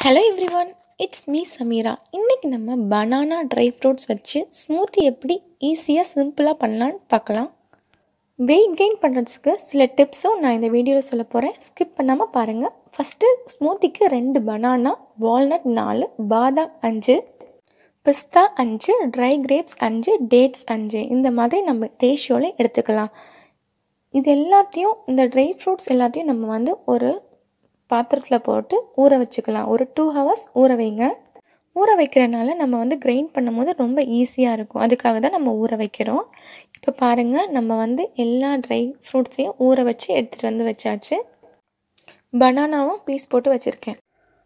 hello everyone it's me Sameera இன்றைக்கி நம்ம banana dry fruits வச்சு ஸ்மூத்தி எப்படி ஈஸியாக சிம்பிளாக பண்ணலான்னு பார்க்கலாம் வெயிட் கெயின் பண்ணுறதுக்கு சில டிப்ஸும் நான் இந்த வீடியோவில் சொல்ல போகிறேன் ஸ்கிப் பண்ணாமல் பாருங்கள் ஃபஸ்ட்டு ஸ்மூத்திக்கு ரெண்டு பனானா வால்நட் நாலு பாதாம் அஞ்சு பிஸ்தா அஞ்சு ட்ரை கிரேப்ஸ் அஞ்சு டேட்ஸ் அஞ்சு இந்த மாதிரி நம்ம ரேஷியோவில் எடுத்துக்கலாம் இது எல்லாத்தையும் இந்த ட்ரை ஃப்ரூட்ஸ் எல்லாத்தையும் நம்ம வந்து ஒரு பாத்திரத்தில் போட்டு ஊற வச்சுக்கலாம் ஒரு டூ ஹவர்ஸ் ஊற வைங்க ஊற வைக்கிறனால நம்ம வந்து கிரைண்ட் பண்ணும்போது ரொம்ப ஈஸியாக இருக்கும் அதுக்காக தான் நம்ம ஊற வைக்கிறோம் இப்போ பாருங்கள் நம்ம வந்து எல்லா ட்ரை ஃப்ரூட்ஸையும் ஊற வச்சு எடுத்துகிட்டு வந்து வச்சாச்சு பனானாவும் பீஸ் போட்டு வச்சுருக்கேன்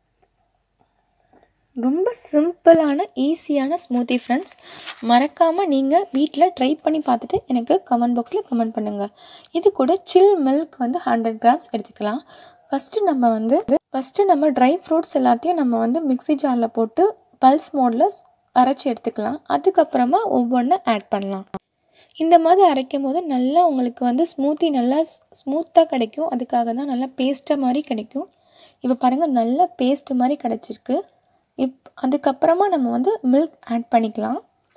ரொம்ப சிம்பிளான ஈஸியான ஸ்மூத்தி ஃப்ரெண்ட்ஸ் மறக்காமல் நீங்கள் வீட்டில் ட்ரை பண்ணி பார்த்துட்டு எனக்கு கமெண்ட் பாக்ஸில் கமெண்ட் பண்ணுங்கள் இது கூட சில் மில்க் வந்து ஹண்ட்ரட் கிராம்ஸ் எடுத்துக்கலாம் ஃபஸ்ட்டு நம்ம வந்து ஃபஸ்ட்டு நம்ம ட்ரை ஃப்ரூட்ஸ் எல்லாத்தையும் நம்ம வந்து மிக்ஸி ஜாரில் போட்டு பல்ஸ் மோடில் அரைச்சி எடுத்துக்கலாம் அதுக்கப்புறமா ஒவ்வொன்றும் ஆட் பண்ணலாம் இந்த மாதிரி அரைக்கும் போது நல்லா உங்களுக்கு வந்து ஸ்மூத்தி நல்லா ஸ்மூத்தாக கிடைக்கும் அதுக்காக தான் நல்லா பேஸ்ட்டாக மாதிரி கிடைக்கும் இப்போ பாருங்கள் நல்லா பேஸ்ட்டு மாதிரி கிடச்சிருக்கு இப் அதுக்கப்புறமா நம்ம வந்து மில்க் ஆட் பண்ணிக்கலாம்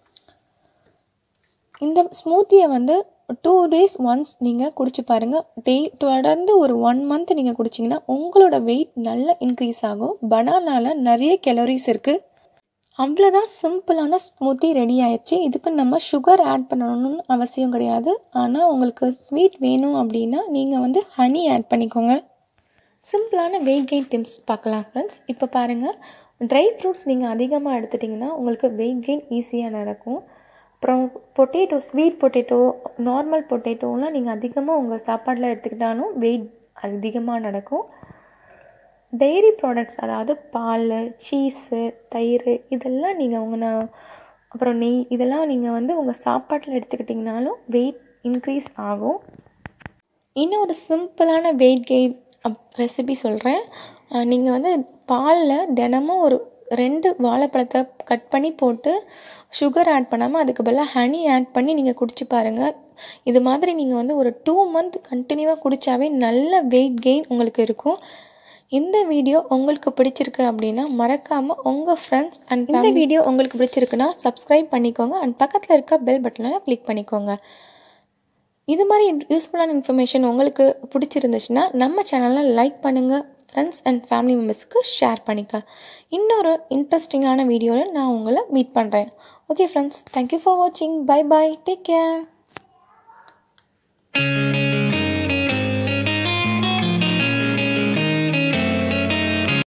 இந்த ஸ்மூத்தியை வந்து டூ டேஸ் ஒன்ஸ் நீங்கள் குடிச்சு பாருங்கள் டெய் தொடர்ந்து ஒரு ஒன் மந்த் நீங்கள் குடிச்சிங்கன்னா உங்களோட வெயிட் நல்லா இன்க்ரீஸ் ஆகும் பனானாவில் நிறைய கெலோரிஸ் இருக்குது அவ்வளோதான் சிம்பிளான ஸ்மூத்தி ரெடி ஆயிடுச்சு இதுக்கு நம்ம சுகர் ஆட் பண்ணணும்னு அவசியம் கிடையாது ஆனால் உங்களுக்கு ஸ்வீட் வேணும் அப்படின்னா நீங்கள் வந்து ஹனி ஆட் பண்ணிக்கோங்க சிம்பிளான வெயிட் கெயின் டிப்ஸ் பார்க்கலாம் ஃப்ரெண்ட்ஸ் இப்போ பாருங்கள் ட்ரை ஃப்ரூட்ஸ் நீங்கள் அதிகமாக எடுத்துட்டிங்கன்னா உங்களுக்கு வெயிட் கெயின் ஈஸியாக நடக்கும் அப்புறம் பொட்டேட்டோ ஸ்வீட் பொட்டேட்டோ நார்மல் பொட்டேட்டோலாம் நீங்கள் அதிகமாக உங்கள் சாப்பாட்டில் எடுத்துக்கிட்டாலும் வெயிட் அதிகமாக நடக்கும் டெய்ரி ப்ராடக்ட்ஸ் அதாவது பால் சீஸு தயிர் இதெல்லாம் நீங்கள் உங்கள் அப்புறம் நெய் இதெல்லாம் நீங்கள் வந்து உங்கள் சாப்பாட்டில் எடுத்துக்கிட்டிங்கனாலும் வெயிட் இன்க்ரீஸ் ஆகும் இன்னும் ஒரு சிம்பிளான வெயிட் கெயின் அப் ரெசிபி சொல்கிறேன் நீங்கள் வந்து பாலில் தினமும் ஒரு ரெண்டு வாழைப்பழத்தை கட் பண்ணி போட்டு சுகர் ஆட் பண்ணாமல் அதுக்கு பதிலாக ஹனி ஆட் பண்ணி நீங்கள் குடிச்சு பாருங்கள் இது மாதிரி நீங்கள் வந்து ஒரு டூ மந்த் கண்டினியூவாக குடித்தாவே நல்ல வெயிட் கெயின் உங்களுக்கு இருக்கும் இந்த வீடியோ உங்களுக்கு பிடிச்சிருக்கு அப்படின்னா மறக்காமல் உங்கள் ஃப்ரெண்ட்ஸ் அண்ட் இந்த வீடியோ உங்களுக்கு பிடிச்சிருக்குன்னா சப்ஸ்கிரைப் பண்ணிக்கோங்க அண்ட் பக்கத்தில் இருக்க பெல் பட்டனை கிளிக் பண்ணிக்கோங்க இது மாதிரி யூஸ்ஃபுல்லான இன்ஃபர்மேஷன் உங்களுக்கு பிடிச்சிருந்துச்சுன்னா நம்ம சேனலில் லைக் பண்ணுங்கள் ஃப்ரெண்ட்ஸ் அண்ட் ஃபேமிலி மெம்பர்ஸ்க்கு ஷேர் பண்ணிக்க இன்னொரு இன்ட்ரெஸ்டிங்கான வீடியோவில் நான் உங்களை மீட் பண்ணுறேன் ஓகே ஃப்ரெண்ட்ஸ் தேங்க்யூ ஃபார் வாட்சிங் பை பாய் டேக் கேர்